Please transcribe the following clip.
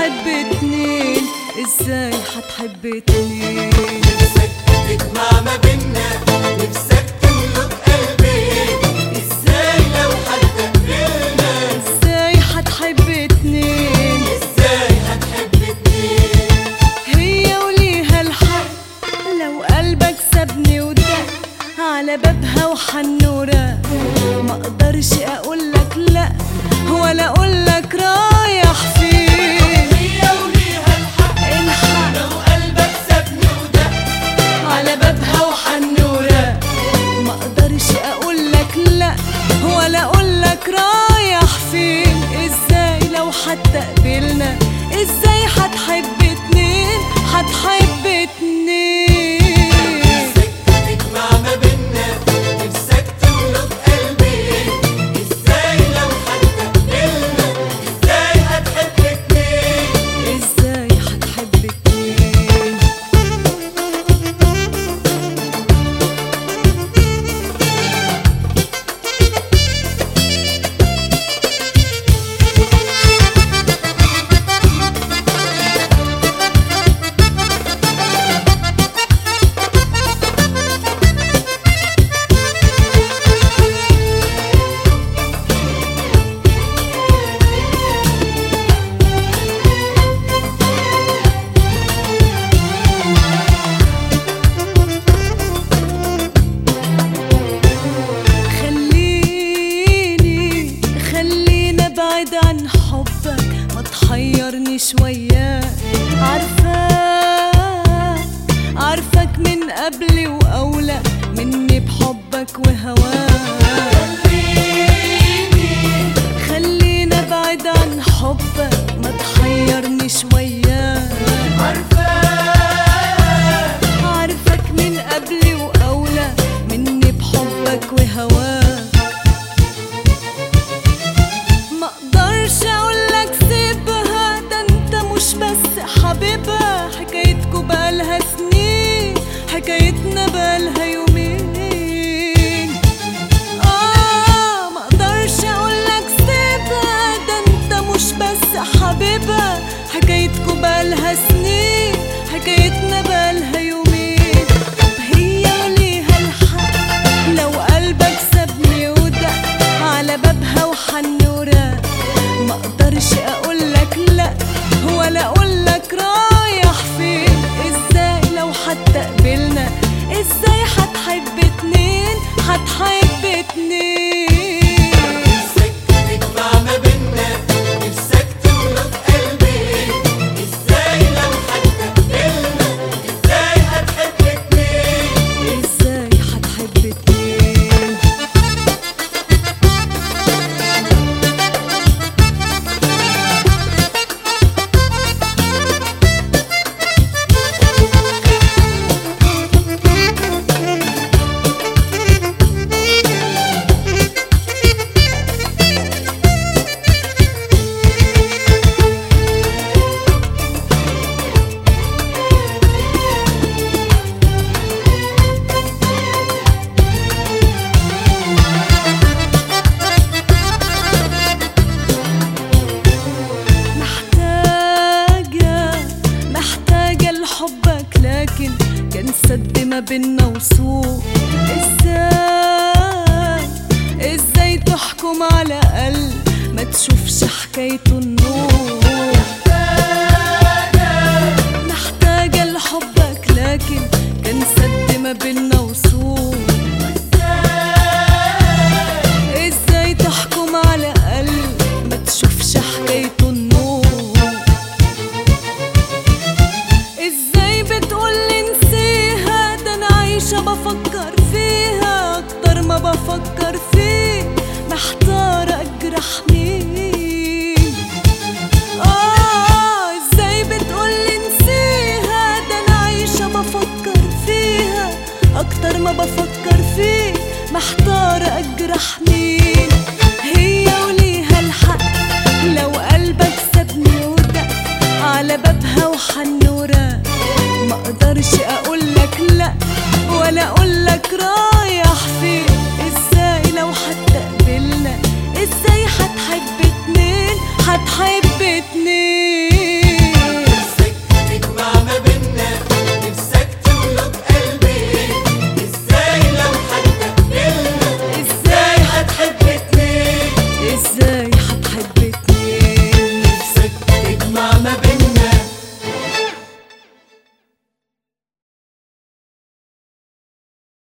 هتحب اتنين ازاي هتحب اتنين نفسك تجمع ما بينا نفسك تملك قلبي ازاي لو حد قبلنا ازاي هتحب اتنين ازاي هتحب اتنين هي وليها الحق لو قلبك سابني ودق على بابها وحنورة ما اقدرش اقولك لا ولا اقولك رايح فين هي وليها الحق الحق لو قلبك سابني وده على بابها وحنورة ما اقدرش اقولك لا ولا اقولك رايح فين ازاي لو حتى قبلنا ازاي هتحب اتنين هتحب اتنين نفسك تجمع ما بينا نفسك تملك قلبي ازاي لو حد قبلنا ازاي هتحب اتنين ازاي هتحب اتنين خليني خلينا ابعد عن حبك ما تحيرني شوية عارفاك عارفك من قبلي واولى مني بحبك وهواك خلينا ابعد عن حبك ما تحيرني شوية عارفك من قبلي واولى مني بحبك وهواك ما اقدرش اقولك سيبها ده انت مش بس حبيبها حكايتكوا بقالها سنين حكايتنا بقالها يومين اه ما اقدرش اقولك سيبها ده انت مش بس حبيبها حكايتكوا بقالها سنين حكايتنا بقالها يومين طب هي وليها الحق لو قلبك سابني ودق على بابها وحنورة ما اقدرش اقولك لا ولا اقولك رايح فين ازاي لو حتى قبلنا ازاي هتحب اتنين هتحب اتنين نفسك تجمع ما بينا نفسك تملك قلبي ازاي لو حد قبلنا ازاي هتحب اتنين ازاي هتحب اتنين محتاجة محتاجة لحبك لكن كان سد ما بينا وصول ازاي ازاي تحكم على قلب ما تشوفش حكايته النور محتاجة لحبك لكن كان سد ما بينا وصول ازاي تحكم على قلب ما تشوفش حكايته النور ازاي بتقولي نسيها ده انا عايشة بفكر فيها اكتر ما بفكر فيه محتارة اجرح مين اه ازاي بتقولي نسيها ده انا عايشة بفكر فيها اكتر ما بفكر فيه محتارة اجرح مين هي وليها الحق لو قلبك سابني ودق على بابها وحنورة ما اقدرش اقولك لا ولا اقولك رايح فين ازاي لو حتى قبلنا ازاي هتحب اتنين هتحب